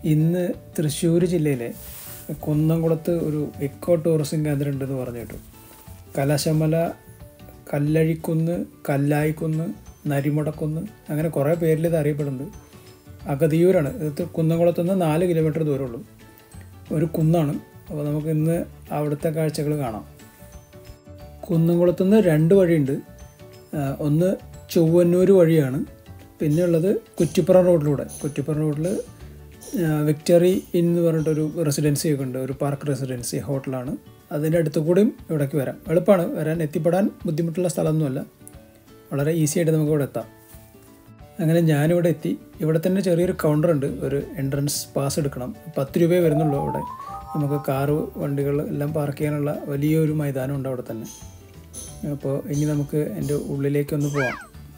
ഇന്ന് തൃശ്ശൂർ ജില്ലയിലെ കുന്നംകുളത്ത് ഒരു എക്കോ ടൂറിസം കേന്ദ്രം ഉണ്ടെന്ന് പറഞ്ഞു കേട്ടു കലശമല കല്ലഴിക്കുന്ന് കല്ലായിക്കുന്ന് നരിമുടക്കുന്ന് അങ്ങനെ കുറേ പേരിൽ ഇത് അറിയപ്പെടുന്നുണ്ട് അഗതിയൂരാണ് ഇത് കുന്നംകുളത്ത് നിന്ന് നാല് കിലോമീറ്റർ ദൂരമുള്ളൂ ഒരു കുന്നാണ് അപ്പോൾ നമുക്ക് ഇന്ന് അവിടുത്തെ കാഴ്ചകൾ കാണാം കുന്നംകുളത്ത് നിന്ന് രണ്ട് വഴിയുണ്ട് ആ, ഒന്ന് ചൊവ്വന്നൂർ വഴിയാണ് പിന്നെ ഉള്ളത് കുറ്റിപ്പുറം റോഡിലൂടെ കുറ്റിപ്പുറം റോഡിൽ വിക്ടറി ഇൻ എന്ന് പറഞ്ഞിട്ടൊരു റെസിഡൻസി ഒക്കെ ഉണ്ട് ഒരു പാർക്ക് റെസിഡൻസി ഹോട്ടലാണ് അതിൻ്റെ അടുത്ത് കൂടിയും ഇവിടേക്ക് വരാം എളുപ്പമാണ് വരാൻ എത്തിപ്പെടാൻ ബുദ്ധിമുട്ടുള്ള സ്ഥലമൊന്നുമല്ല വളരെ ഈസി ആയിട്ട് നമുക്ക് ഇവിടെ എത്താം അങ്ങനെ ഞാനിവിടെ എത്തി ഇവിടെ തന്നെ ചെറിയൊരു കൗണ്ടർ ഉണ്ട് ഒരു എൻട്രൻസ് പാസ് എടുക്കണം പത്ത് രൂപയെ വരുന്നുള്ളൂ അവിടെ നമുക്ക് കാറ് വണ്ടികൾ എല്ലാം പാർക്ക് ചെയ്യാനുള്ള വലിയൊരു മൈതാനം ഉണ്ട് അവിടെ തന്നെ അപ്പോൾ ഇനി നമുക്ക് എൻ്റെ ഉള്ളിലേക്കൊന്ന് പോവാം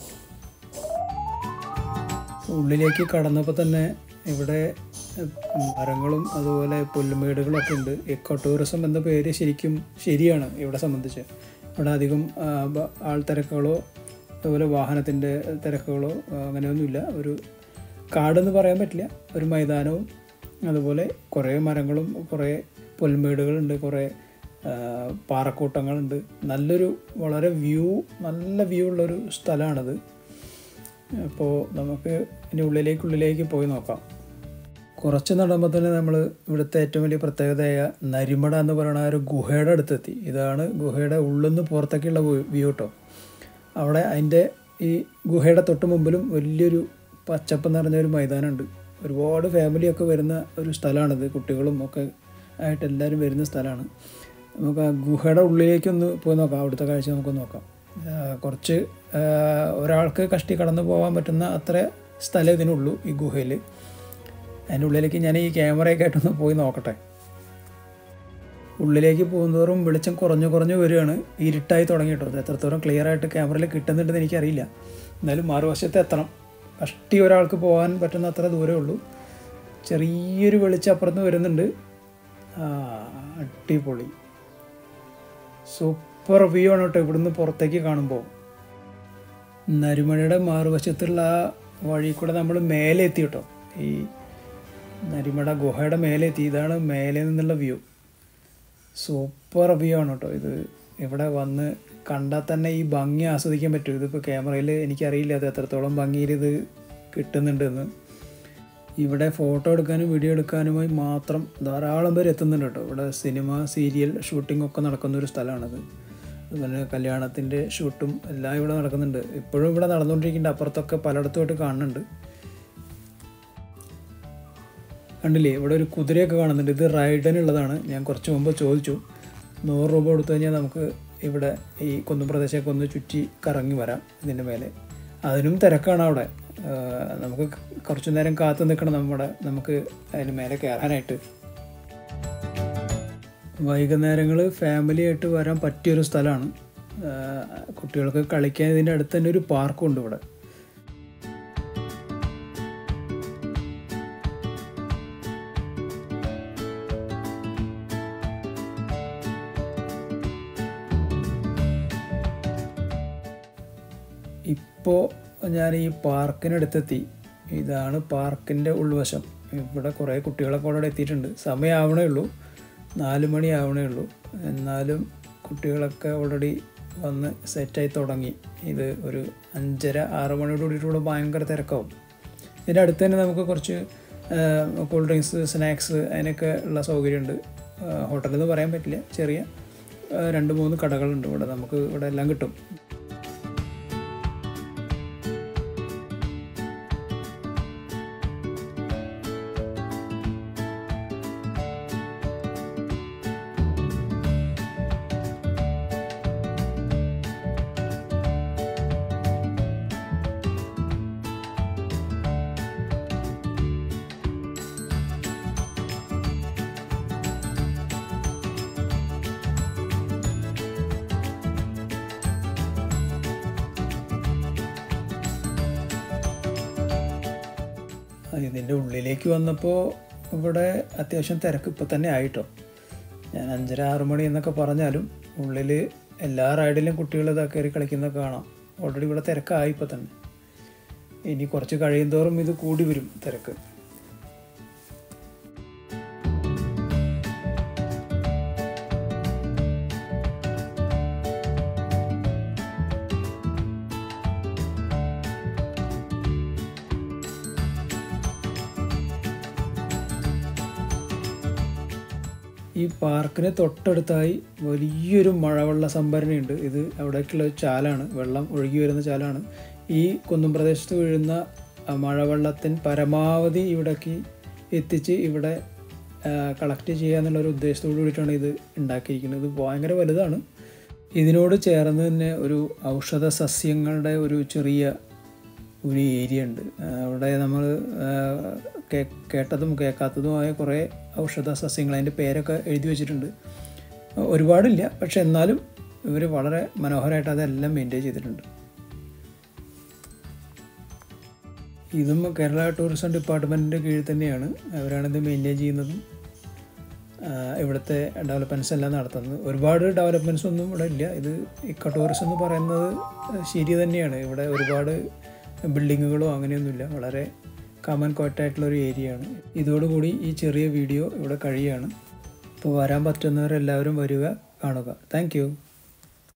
ഉള്ളിലേക്ക് കടന്നപ്പോൾ തന്നെ ഇവിടെ മരങ്ങളും അതുപോലെ പുല്ലുമേടുകളൊക്കെ ഉണ്ട് എക്കോ ടൂറിസം എന്ന പേര് ശരിക്കും ശരിയാണ് ഇവിടെ സംബന്ധിച്ച് ഇവിടെ അധികം ആ, ബ- ആൾത്തിരക്കുകളോ അതുപോലെ വാഹനത്തിൻ്റെ തിരക്കുകളോ ആ, അങ്ങനെയൊന്നുമില്ല ഒരു കാടെന്ന് പറയാൻ പറ്റില്ല ഒരു മൈതാനവും അതുപോലെ കുറേ മരങ്ങളും കുറേ പുൽമേടുകളുണ്ട് കുറേ ആ, പാറക്കൂട്ടങ്ങളുണ്ട് നല്ലൊരു വളരെ വ്യൂ നല്ല വ്യൂ ഉള്ളൊരു സ്ഥലമാണിത് അപ്പോൾ നമുക്ക് ഇനി ഉള്ളിലേക്ക് പോയി നോക്കാം കുറച്ച് നടക്കുമ്പോൾ തന്നെ നമ്മൾ ഇവിടുത്തെ ഏറ്റവും വലിയ പ്രത്യേകതയായ നരിമട എന്ന് പറയുന്ന ആ ഒരു ഗുഹയുടെ അടുത്തെത്തി ഇതാണ് ഗുഹയുടെ ഉള്ളിൽ നിന്ന് പുറത്തേക്കുള്ള വ്യൂ കേട്ടോ അവിടെ അതിൻ്റെ ഈ ഗുഹയുടെ തൊട്ട് മുമ്പിലും വലിയൊരു പച്ചപ്പ് നിറഞ്ഞ ഒരു മൈതാനമുണ്ട് ഒരുപാട് ഫാമിലിയൊക്കെ വരുന്ന ഒരു സ്ഥലമാണിത് കുട്ടികളും ഒക്കെ ആയിട്ട് എല്ലാവരും വരുന്ന സ്ഥലമാണ് നമുക്ക് ആ ഗുഹയുടെ ഉള്ളിലേക്കൊന്ന് പോയി നോക്കാം അവിടുത്തെ കാഴ്ച നമുക്ക് നോക്കാം ആ, കുറച്ച് ആ, ഒരാൾക്ക് കഷ്ടി കടന്നു പോകാൻ പറ്റുന്ന അത്ര സ്ഥലം ഇതിനുള്ളൂ ഈ ഗുഹയിൽ അതിൻ്റെ ഉള്ളിലേക്ക് ഞാൻ ഈ ക്യാമറയൊക്കെ ആയിട്ടൊന്ന് പോയി നോക്കട്ടെ ഉള്ളിലേക്ക് പോകുന്നതോറും വെളിച്ചം കുറഞ്ഞു കുറഞ്ഞു വരികയാണ് ഇരുട്ടായി തുടങ്ങി കേട്ടോ അത് എത്രത്തോളം ക്ലിയർ ആയിട്ട് ക്യാമറയിൽ കിട്ടുന്നുണ്ടെന്ന് എനിക്കറിയില്ല എന്നാലും മറുവശത്ത് എത്തണം കഷ്ടി ഒരാൾക്ക് പോകാൻ പറ്റുന്ന അത്ര ദൂരമേ ഉള്ളൂ ചെറിയൊരു വെളിച്ചം അപ്പുറത്ത് വരുന്നുണ്ട് ആ അടിപൊളി സൂപ്പർ വ്യൂ ആണ് കേട്ടോ ഇവിടുന്ന് പുറത്തേക്ക് കാണുമ്പോൾ നരിമഴയുടെ മാറുവശത്തുള്ള ആ വഴി കൂടെ നമ്മൾ മേലെ എത്തി കേട്ടോ ഈ നരിമട ഗുഹയുടെ മേലെ എത്തി ഇതാണ് മേലെ നിന്നുള്ള വ്യൂ സൂപ്പർ വ്യൂ ആണ് കേട്ടോ ഇത് ഇവിടെ വന്ന് കണ്ടാൽ തന്നെ ഈ ഭംഗി ആസ്വദിക്കാൻ പറ്റും ഇതിപ്പോൾ ക്യാമറയിൽ എനിക്കറിയില്ല അത് എത്രത്തോളം ഭംഗിയിൽ ഇത് കിട്ടുന്നുണ്ടെന്ന് ഇവിടെ ഫോട്ടോ എടുക്കാനും വീഡിയോ എടുക്കാനുമായി മാത്രം ധാരാളം പേര് എത്തുന്നുണ്ട് കേട്ടോ ഇവിടെ സിനിമ സീരിയൽ ഷൂട്ടിംഗ് ഒക്കെ നടക്കുന്ന ഒരു സ്ഥലമാണിത് അതുപോലെ കല്യാണത്തിൻ്റെ ഷൂട്ടും എല്ലാം ഇവിടെ നടക്കുന്നുണ്ട് ഇപ്പോഴും ഇവിടെ നടന്നുകൊണ്ടിരിക്കുന്നുണ്ട് അപ്പുറത്തൊക്കെ പലയിടത്തുമായിട്ട് കാണുന്നുണ്ട് കണ്ടില്ലേ ഇവിടെ ഒരു കുതിരയൊക്കെ കാണുന്നുണ്ട് ഇത് റൈഡിനുള്ളതാണ് ഞാൻ കുറച്ച് മുമ്പ് ചോദിച്ചു നൂറ് രൂപ കൊടുത്തു കഴിഞ്ഞാൽ നമുക്ക് ഇവിടെ ഈ കുന്നും പ്രദേശമൊക്കെ ഒന്ന് ചുറ്റി കറങ്ങി വരാം ഇതിൻ്റെ മേലെ അതിനും തിരക്കാണ് അവിടെ ആ, നമുക്ക് കുറച്ചു നേരം കാത്തു നിൽക്കണം നമ്മുടെ നമുക്ക് അതിന് മേലെ കയറാനായിട്ട് വൈകുന്നേരങ്ങൾ ഫാമിലി ആയിട്ട് വരാൻ പറ്റിയൊരു സ്ഥലമാണ് ആ, കുട്ടികൾക്ക് കളിക്കാൻ ഇതിൻ്റെ അടുത്ത് തന്നെ ഒരു പാർക്കും ഉണ്ട് ഇവിടെ ഇപ്പോൾ ഞാൻ ഈ പാർക്കിനടുത്തെത്തി ഇതാണ് പാർക്കിൻ്റെ ഉൾവശം ഇവിടെ കുറേ കുട്ടികളൊക്കെ അവിടെ എത്തിയിട്ടുണ്ട് സമയമാവണേ ഉള്ളൂ നാല് മണി ആവണേ ഉള്ളൂ എന്നാലും കുട്ടികളൊക്കെ ഓൾറെഡി വന്ന് സെറ്റായി തുടങ്ങി ഇത് ഒരു അഞ്ചര ആറ് മണിയോട് കൂടിയിട്ടുള്ള ഭയങ്കര തിരക്കാവും ഇതിൻ്റെ അടുത്ത് തന്നെ നമുക്ക് കുറച്ച് കൂൾ ഡ്രിങ്ക്സ് സ്നാക്സ് അതിനൊക്കെ ഉള്ള സൗകര്യമുണ്ട് ഹോട്ടലിൽ നിന്ന് പറയാൻ പറ്റില്ല ചെറിയ ആ, രണ്ട് മൂന്ന് കടകളുണ്ട് ഇവിടെ നമുക്ക് ഇവിടെ എല്ലാം കിട്ടും ഇതിൻ്റെ ഉള്ളിലേക്ക് വന്നപ്പോൾ ഇവിടെ അത്യാവശ്യം തിരക്ക് ഇപ്പം തന്നെ ആയിട്ടോ ഞാൻ അഞ്ചര ആറ് മണി എന്നൊക്കെ പറഞ്ഞാലും ഉള്ളിൽ എല്ലാ റൈഡിലും കുട്ടികൾ ഇതാ കയറി കളിക്കുന്നതൊക്കെ കാണാം ഓൾറെഡി ഇവിടെ തിരക്കായി ഇപ്പം തന്നെ ഇനി കുറച്ച് കഴിയുന്തോറും ഇത് കൂടി വരും തിരക്ക് ഈ പാർക്കിന് തൊട്ടടുത്തായി വലിയൊരു മഴവെള്ള സംഭരണിയുണ്ട് ഇത് അവിടേക്കുള്ള ഒരു ചാലാണ് വെള്ളം ഒഴുകി വരുന്ന ചാലാണ് ഈ കുന്നും പ്രദേശത്ത് വീഴുന്ന ആ മഴവെള്ളത്തിൻ പരമാവധി ഇവിടേക്ക് എത്തിച്ച് ഇവിടെ കളക്ട് ചെയ്യുക എന്നുള്ളൊരു ഉദ്ദേശത്തോടു കൂടിയിട്ടാണ് ഇത് ഉണ്ടാക്കിയിരിക്കുന്നത് ഇത് ഭയങ്കര വലുതാണ് ഇതിനോട് ചേർന്ന് തന്നെ ഒരു ഔഷധ സസ്യങ്ങളുടെ ഒരു ചെറിയ ഒരു ഏരിയ ഉണ്ട് ആ, അവിടെ നമ്മൾ കേട്ടതും കേൾക്കാത്തതുമായ കുറേ ഔഷധ സസ്യങ്ങൾ അതിൻ്റെ പേരൊക്കെ എഴുതി വെച്ചിട്ടുണ്ട് ഒരുപാടില്ല പക്ഷെ എന്നാലും ഇവർ വളരെ മനോഹരമായിട്ട് അതെല്ലാം മെയിൻറ്റെയിൻ ചെയ്തിട്ടുണ്ട് ഇതും കേരള ടൂറിസം ഡിപ്പാർട്ട്മെൻറ്റിൻ്റെ കീഴിൽ തന്നെയാണ് അവരാണിത് മെയിൻറ്റെയിൻ ചെയ്യുന്നതും ആ, ഇവിടുത്തെ ഡെവലപ്മെൻറ്റ്സ് എല്ലാം നടത്തുന്നത് ഒരുപാട് ഡെവലപ്മെൻറ്റ്സ് ഒന്നും ഇവിടെ ഇല്ല ഇത് ഇക്ക ടൂറിസം എന്ന് പറയുന്നത് ശരി തന്നെയാണ് ഇവിടെ ഒരുപാട് ബിൽഡിങ്ങുകളോ അങ്ങനെയൊന്നുമില്ല വളരെ കാമൻ കോട്ടായിട്ടുള്ള ഒരു ഏരിയ ആണ് ഇതോടുകൂടി ഈ ചെറിയ വീഡിയോ ഇവിടെ കഴിയുകയാണ് അപ്പോൾ വരാൻ പറ്റുന്നവരെല്ലാവരും വരിക കാണുക താങ്ക്